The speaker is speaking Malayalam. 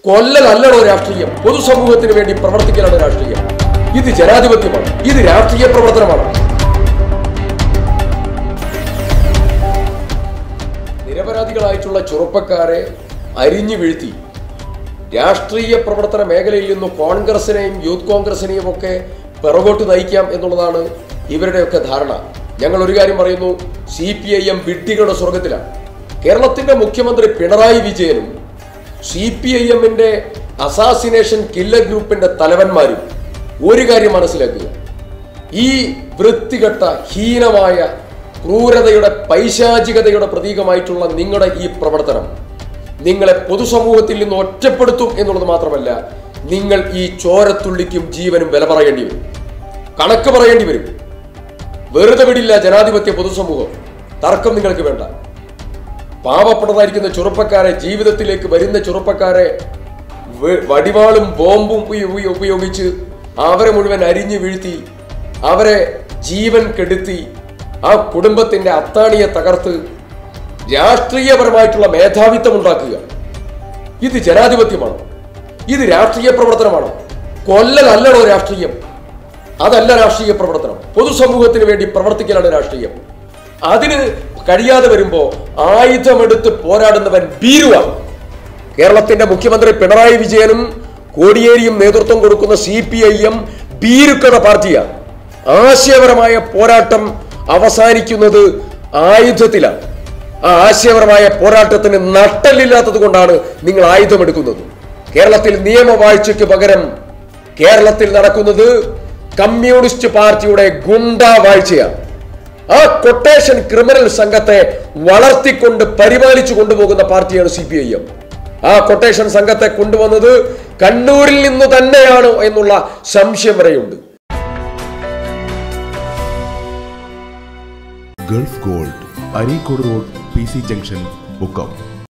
കൊല്ലലല്ലടോ രാഷ്ട്രീയം പൊതുസമൂഹത്തിന് വേണ്ടി പ്രവർത്തിക്കലാണ് രാഷ്ട്രീയം ഇത് ജനാധിപത്യമാണ് ഇത് രാഷ്ട്രീയ പ്രവർത്തനമാണ് നിരപരാധികളായിട്ടുള്ള ചെറുപ്പക്കാരെ അരിഞ്ഞു വീഴ്ത്തി രാഷ്ട്രീയ പ്രവർത്തന മേഖലയിൽ നിന്ന് കോൺഗ്രസിനെയും യൂത്ത് കോൺഗ്രസിനെയും ഒക്കെ പിറകോട്ട് നയിക്കാം എന്നുള്ളതാണ് ഇവരുടെയൊക്കെ ധാരണ ഞങ്ങൾ ഒരു കാര്യം പറയുന്നു സി പി ഐ എം വിഡ്ഢികളുടെ സ്വർഗത്തിലാണ് കേരളത്തിന്റെ മുഖ്യമന്ത്രി പിണറായി വിജയനും സി പി ഐ എമ്മിന്റെ അസാസിനേഷൻ കില്ലർ ഗ്രൂപ്പിന്റെ തലവന്മാരും ഒരു കാര്യം മനസ്സിലാക്കുക ഈ വൃത്തികെട്ട ഹീനമായ ക്രൂരതയുടെ പൈശാചികതയുടെ പ്രതീകമായിട്ടുള്ള നിങ്ങളുടെ ഈ പ്രവർത്തനം നിങ്ങളെ പൊതുസമൂഹത്തിൽ നിന്ന് ഒറ്റപ്പെടുത്തും എന്നുള്ളത് മാത്രമല്ല നിങ്ങൾ ഈ ചോരത്തുള്ളിക്കും ജീവനും വില പറയേണ്ടി വരും കണക്ക് പറയേണ്ടി വരും വെറുതെ വിടില്ല ജനാധിപത്യ പൊതുസമൂഹം തർക്കം നിങ്ങൾക്ക് വേണ്ട പാവപ്പെട്ടതായിരിക്കുന്ന ചെറുപ്പക്കാരെ ജീവിതത്തിലേക്ക് വരുന്ന ചെറുപ്പക്കാരെ വെ- വടിവാളും ബോംബും ഉപയോ- ഉപയോ- ഉപയോഗിച്ച് അവരെ മുഴുവൻ അരിഞ്ഞു വീഴ്ത്തി അവരെ ജീവൻ കെടുത്തി ആ കുടുംബത്തിന്റെ അത്താണിയെ തകർത്ത് രാഷ്ട്രീയപരമായിട്ടുള്ള മേധാവിത്വം ഉണ്ടാക്കുക ഇത് ജനാധിപത്യമാണ് ഇത് രാഷ്ട്രീയ പ്രവർത്തനമാണ് കൊല്ലലല്ലടോ രാഷ്ട്രീയം അതല്ല രാഷ്ട്രീയ പ്രവർത്തനം പൊതുസമൂഹത്തിന് വേണ്ടി പ്രവർത്തിക്കലാണ് രാഷ്ട്രീയം അതിന് കഴിയാതെ വരുമ്പോ ആയുധമെടുത്ത് പോരാടുന്നവൻ ഭീരുവാണ് കേരളത്തിന്റെ മുഖ്യമന്ത്രി പിണറായി വിജയനും കോടിയേരിയും നേതൃത്വം കൊടുക്കുന്ന സി പി ഐ എം ഭീരുക്കത പാർട്ടിയാണ് ആശയപരമായ പോരാട്ടം അവസാനിക്കുന്നത് ആയുധത്തിലാണ് ആ ആശയപരമായ പോരാട്ടത്തിന് നട്ടല്ലില്ലാത്തത് കൊണ്ടാണ് നിങ്ങൾ ആയുധമെടുക്കുന്നത് കേരളത്തിൽ നിയമവാഴ്ചയ്ക്ക് പകരം കേരളത്തിൽ നടക്കുന്നത് കമ്മ്യൂണിസ്റ്റ് പാർട്ടിയുടെ ഗുണ്ടാ വാഴ്ചയാണ് ആ കൊട്ടേഷൻ ക്രിമിനൽ സംഘത്തെ വളർത്തിക്കൊണ്ട് പരിപാലിച്ചു കൊണ്ടുപോകുന്ന പാർട്ടിയാണ് സി പി ഐ എം ആ കൊട്ടേഷൻ സംഘത്തെ കൊണ്ടുവന്നത് കണ്ണൂരിൽ നിന്ന് തന്നെയാണോ എന്നുള്ള സംശയം വരെയുണ്ട് Gulf gold Areekode road P C junction become